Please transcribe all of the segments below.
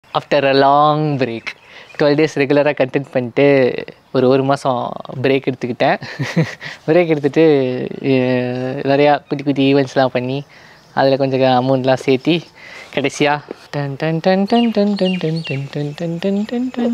After a long break twelve days ரெகுலராக content பண்ணிட்டு ஒரு ஒரு மாதம் பிரேக் எடுத்துக்கிட்டேன் பிரேக் எடுத்துகிட்டு நிறையா குட்டி குட்டி ஈவெண்ட்ஸ்லாம் பண்ணி அதில் கொஞ்சம் அமௌண்ட்லாம் சேர்த்தி கடைசியாக டன் டன் டன் டன் டன் டன் டன் டன் டன் டன் டன் டன் டன்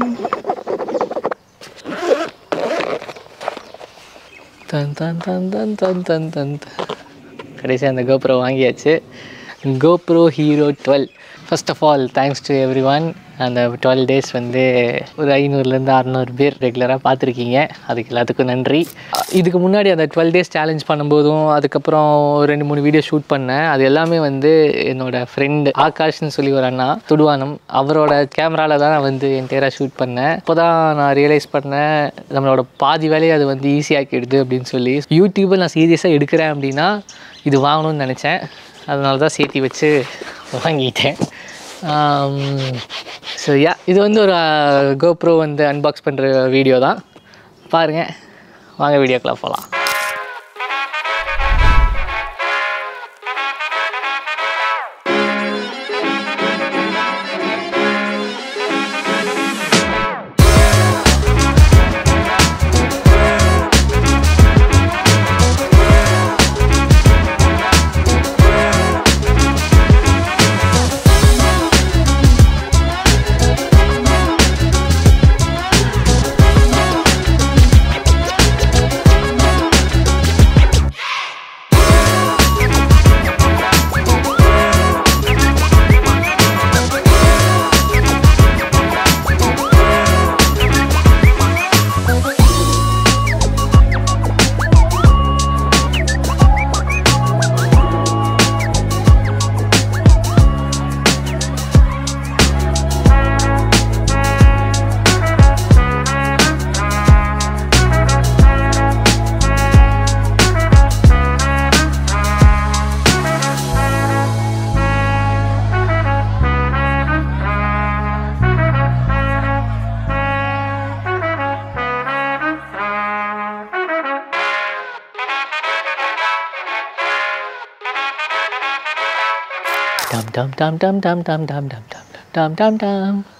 தன் தன் தன் தன் தன் தன் தன் கடைசியாக அந்த கோப்ரோ வாங்கியாச்சு GoPro hero twelve first of all thanks to everyone அந்த டுவெல் டேஸ் வந்து ஒரு ஐநூறுலேருந்து அறநூறு பேர் ரெகுலராக பார்த்துருக்கீங்க அதுக்கு எல்லாத்துக்கும் நன்றி இதுக்கு முன்னாடி அந்த டுவெல் டேஸ் சேலஞ்ச் பண்ணும்போதும் அதுக்கப்புறம் ஒரு ரெண்டு மூணு வீடியோ ஷூட் பண்ணேன் அது எல்லாமே வந்து என்னோட ஃப்ரெண்டு ஆகாஷ்னு சொல்லி ஒரு அண்ணா துடுவானம் அவரோட கேமராவில் தான் நான் வந்து என்டையராக ஷூட் பண்ணேன் இப்போ தான் நான் ரியலைஸ் பண்ணேன் நம்மளோட பாதி வேலையை அது வந்து ஈஸியாக்கிடுது அப்படின்னு சொல்லி யூடியூப்பை நான் சீரியஸாக எடுக்கிறேன் அப்படின்னா இது வாங்கணும்னு நினச்சேன் அதனால தான் சேர்த்தி வச்சு வாங்கிட்டேன் ஸோ யா இது வந்து ஒரு கோப்ரோ வந்து அன்பாக்ஸ் பண்ணுற வீடியோ தான் பாருங்கள் வாங்க வீடியோக்குள்ள போகலாம் Dum dum dum dum dum dum dum dum dum dum dum dum.